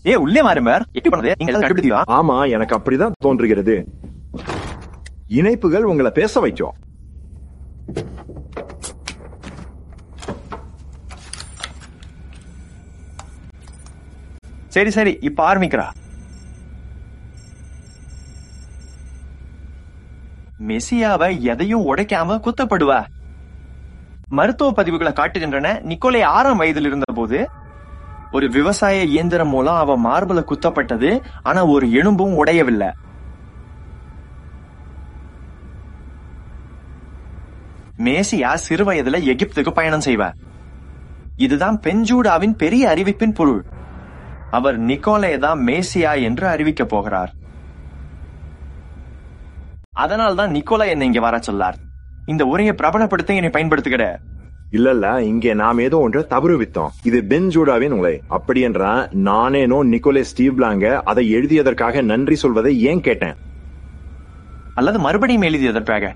ஏ உள்ளே மாறுமார் எப்படி பண்ணது நீங்க எல்லாம் கண்டுபிடிச்சா ஆமா எனக்கு அப்படிதான் தோன்றுகிறது இணைப்புகள் உங்களை பேச வைக்கும் சரி சரி இப்ப ஆரம்பிக்கிறா மெசியாவை எதையும் உடைக்காம குத்தப்படுவா மருத்துவ பதிவுகளை காட்டுகின்றன நிக்கோலை ஆறாம் வயதில் இருந்தபோது ஒரு விவசாய இயந்திரம் மூலம் அவ மார்பல குத்தப்பட்டது ஆனா ஒரு எலும்பும் உடையவில்லை மேசியா சிறு வயதுல எகிப்துக்கு பயணம் செய்வார் இதுதான் பெஞ்சூடாவின் பெரிய அறிவிப்பின் பொருள் அவர் நிக்கோலே தான் மேசியா என்று அறிவிக்க போகிறார் அதனால்தான் நிக்கோலா என்னை இங்க வர சொல்லார் இந்த உரையை பிரபலப்படுத்த என்னை பயன்படுத்துகிற இல்ல இல்ல இங்கே நாம் ஏதோ ஒன்று தவறுவித்தோம் இது பென் ஜூடாவின் உலை அப்படி என்றா நானேனோ நிக்கோலே ஸ்டீவ் பிளாங்க அதை எழுதியதற்காக நன்றி சொல்வதை ஏன் கேட்டேன் அல்லது மறுபடியும் எழுதியதற்காக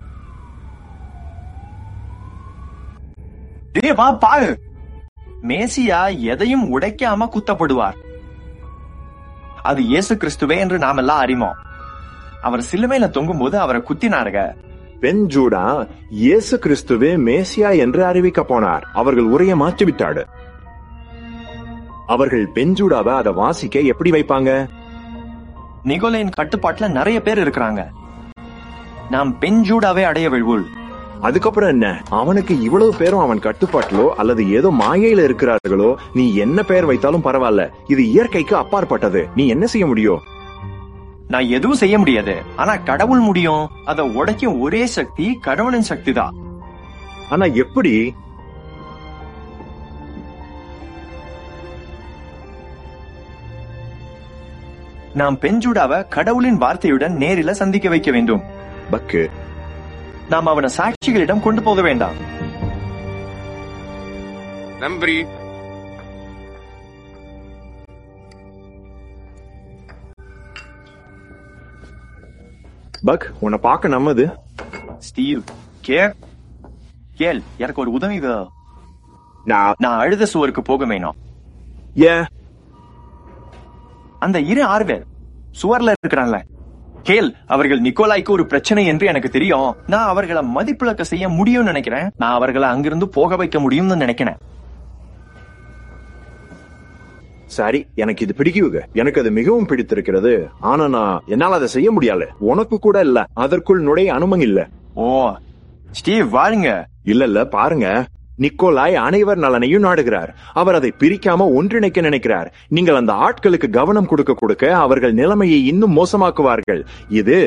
டேய் வா பாரு மேசியா எதையும் உடைக்காம குத்தப்படுவார் அது இயேசு கிறிஸ்துவே என்று நாம் எல்லாம் அறிவோம் அவர் சிலுவையில தொங்கும்போது அவரை குத்தினாருங்க பென் ஜூடா இயேசு கிறிஸ்துவே மேசியா என்று அறிவிக்க போனார் அவர்கள் உரையை மாற்றிவிட்டாடு அவர்கள் பெஞ்சூடாவை அதை வாசிக்க எப்படி வைப்பாங்க நிகோலையின் கட்டுப்பாட்டுல நிறைய பேர் இருக்கிறாங்க நாம் பெஞ்சூடாவே அடைய விழ்வுள் அதுக்கப்புறம் என்ன அவனுக்கு இவ்வளவு பேரும் அவன் கட்டுப்பாட்டிலோ அல்லது ஏதோ மாயையில இருக்கிறார்களோ நீ என்ன பெயர் வைத்தாலும் பரவாயில்ல இது இயற்கைக்கு அப்பாற்பட்டது நீ என்ன செய்ய முடியும் நான் எதுவும் செய்ய முடியாது ஆனா கடவுள் முடியும் அதை உடைக்கும் ஒரே சக்தி கடவுளின் சக்தி தான் ஆனா எப்படி நாம் பெஞ்சூடாவை கடவுளின் வார்த்தையுடன் நேரில சந்திக்க வைக்க வேண்டும் பக்கு நாம் அவனை சாட்சிகளிடம் கொண்டு போக வேண்டாம் நம்பி பக் உன்னை பார்க்க நம்மது ஸ்டீவ் கே கேள் எனக்கு ஒரு உதவி வேணும். நான் நான் அழுத சுவருக்கு போக வேணும் ஏன் அந்த இரு ஆர்வேல் சுவர்ல இருக்கிறான்ல கேள் அவர்கள் நிக்கோலாய்க்கு ஒரு பிரச்சனை என்று எனக்கு தெரியும் நான் அவர்களை மதிப்பிழக்க செய்ய முடியும்னு நினைக்கிறேன் நான் அவர்களை அங்கிருந்து போக வைக்க முடியும்னு நினைக்கிறேன் சரி எனக்கு இது பிடிக்குங்க எனக்கு அது மிகவும் பிடித்திருக்கிறது ஆனா நான் என்னால அதை செய்ய முடியல உனக்கு கூட இல்ல அதற்குள் நுழைய அனுமதி இல்ல ஓ ஸ்டீவ் வாழுங்க இல்ல இல்ல பாருங்க நிக்கோலாய் அனைவர் நலனையும் நாடுகிறார் அவர் அதை பிரிக்காம ஒன்றிணைக்க நினைக்கிறார் நீங்கள் அந்த ஆட்களுக்கு கவனம் கொடுக்க கொடுக்க அவர்கள் நிலைமையை இன்னும் மோசமாக்குவார்கள் இது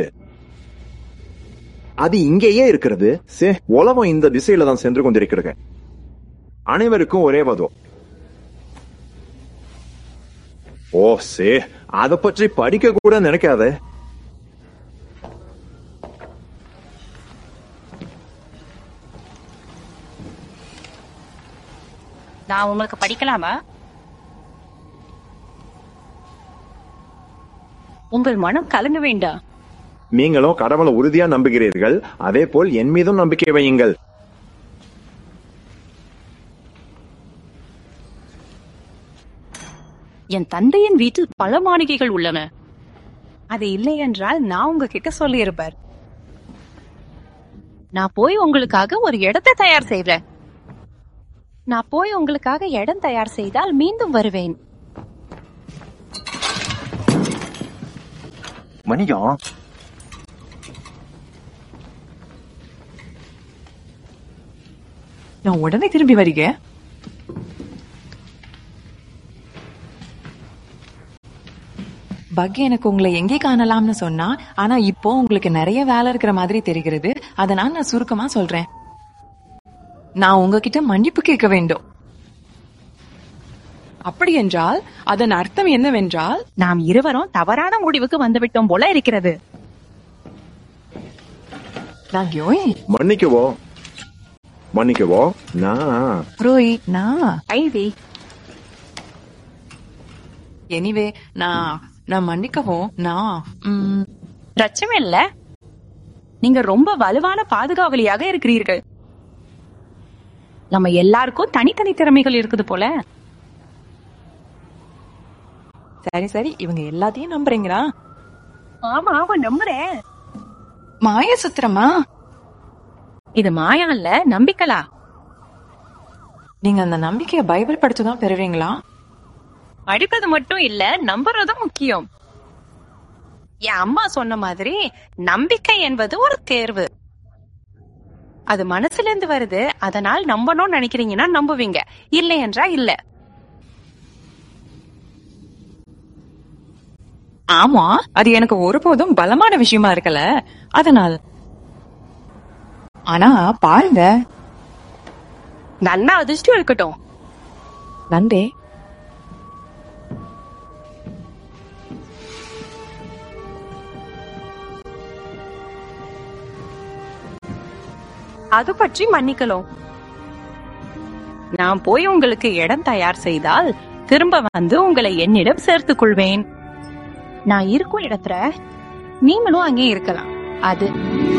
அது இங்கேயே இருக்கிறது சே உலகம் இந்த திசையில தான் சென்று கொண்டிருக்கிறது அனைவருக்கும் ஒரே வதம் ஓ சே அத பற்றி படிக்க கூட நினைக்காத நான் உங்களுக்கு படிக்கலாமா உங்கள் மனம் கலங்க வேண்டாம் நீங்களும் கடவுளை உறுதியா நம்புகிறீர்கள் அதே போல் என் மீதும் நம்பிக்கை வையுங்கள் என் தந்தையின் வீட்டில் பல மாளிகைகள் உள்ளன அது இல்லை என்றால் நான் உங்ககிட்ட சொல்லியிருப்பார் நான் போய் உங்களுக்காக ஒரு இடத்தை தயார் செய்றேன் நான் போய் உங்களுக்காக இடம் தயார் செய்தால் மீண்டும் வருவேன் மணியம் நான் உடனே திரும்பி வருகிறேன் பக் எனக்கு உங்களை எங்கே காணலாம்னு சொன்னா ஆனா இப்போ உங்களுக்கு நிறைய வேலை இருக்கிற மாதிரி தெரிகிறது அதனால நான் சுருக்கமா சொல்றேன் நான் உங்ககிட்ட மன்னிப்பு கேட்க வேண்டும் அப்படி என்றால் அதன் அர்த்தம் என்னவென்றால் நாம் இருவரும் தவறான முடிவுக்கு வந்துவிட்டோம் போல இருக்கிறது நான் யோய் மன்னிக்கவோ மன்னிக்கவோ நான் ரோய் நான் ஐவி எனிவே நான் நான் மன்னிக்கவும் நான் ம், பிரச்சனை இல்ல நீங்க ரொம்ப வலுவான பாதுகாவலியாக இருக்கிறீர்கள் நம்ம எல்லாருக்கும் தனித்தனி திறமைகள் இருக்குது போல சரி சரி இவங்க எல்லாத்தையும் நம்புறீங்களா ஆமா ஆமா நம்புறேன் மாய சுத்திரமா இது மாயா இல்ல நம்பிக்கலா நீங்க அந்த நம்பிக்கைய பைபிள் படிச்சுதான் பெறுவீங்களா படிப்பது மட்டும் இல்ல நம்புறதும் முக்கியம் என் அம்மா சொன்ன மாதிரி நம்பிக்கை என்பது ஒரு தேர்வு அது மனசுல இருந்து வருது அதனால் நம்பணும்னு நினைக்கிறீங்கன்னா நம்புவீங்க இல்லை என்றா இல்ல ஆமா அது எனக்கு ஒருபோதும் பலமான விஷயமா இருக்கல அதனால் ஆனா பாருங்க நன்னா அதிர்ஷ்டம் இருக்கட்டும் நன்றி அது பற்றி மன்னிக்கலாம் நான் போய் உங்களுக்கு இடம் தயார் செய்தால் திரும்ப வந்து உங்களை என்னிடம் சேர்த்துக் கொள்வேன் நான் இருக்கும் இடத்துல நீங்களும் அங்கே இருக்கலாம் அது